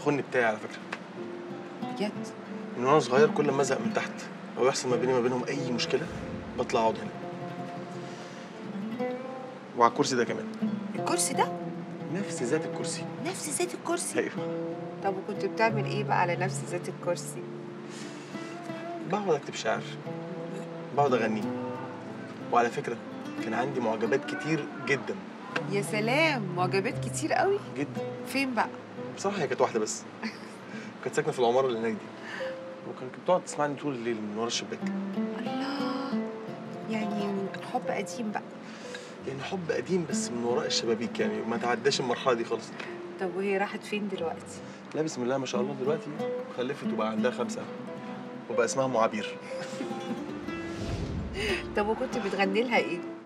الخن بتاعي على فكره بجد من وانا صغير كل ما ازهق من تحت او يحصل ما بيني وما بينهم اي مشكله بطلع اقعد هنا وعلى الكرسي ده كمان الكرسي ده نفس ذات الكرسي نفس ذات الكرسي ايوه طب وكنت بتعمل ايه بقى على نفس ذات الكرسي بقعد اكتب شعر بقعد اغني وعلى فكره كان عندي معجبات كتير جدا يا سلام معجبات كتير قوي جدا فين بقى بصراحه هي كانت واحده بس كانت ساكنه في العماره اللي هناك دي وكانت بتقعد تسمعني طول الليل من ورا الشباك الله يعني حب قديم بقى يعني حب قديم بس من وراء الشبابيك يعني ما تعداش المرحله دي خالص طب وهي راحت فين دلوقتي لا بسم الله ما شاء الله دلوقتي خلفت وبقى عندها خمسه وبقى اسمها معابير طب وكنت بتغني لها ايه